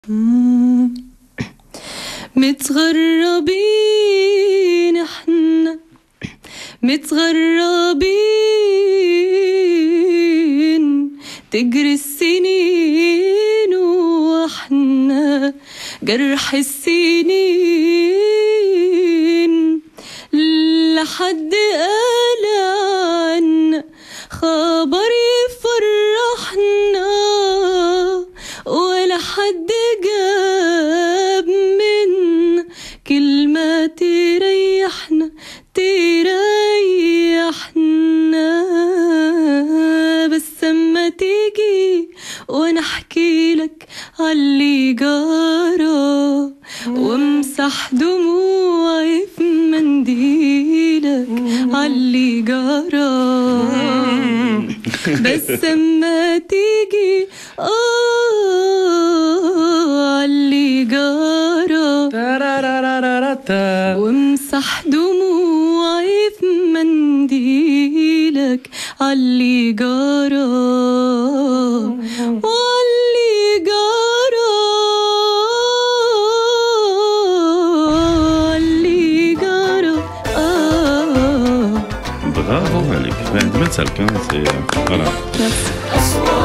متغربين احنا متغربين تجري السنين واحنا جرح السنين لحد قال عنا خبر يفرحنا ولا حد جاب من كلمة تريحنا تريحنا بس اما تيجي وانا احكي لك عاللي جرى وامسح دموعي في منديلك عاللي جرى بس اما تيجي اه عاللي جرى تارارارارارتا. وامسح دموعي في منديلك عاللي جرى وعاللي جرى عاللي جرى آه Bravo, elle est pleine de mettre ça le 15 et voilà. Merci. أسوار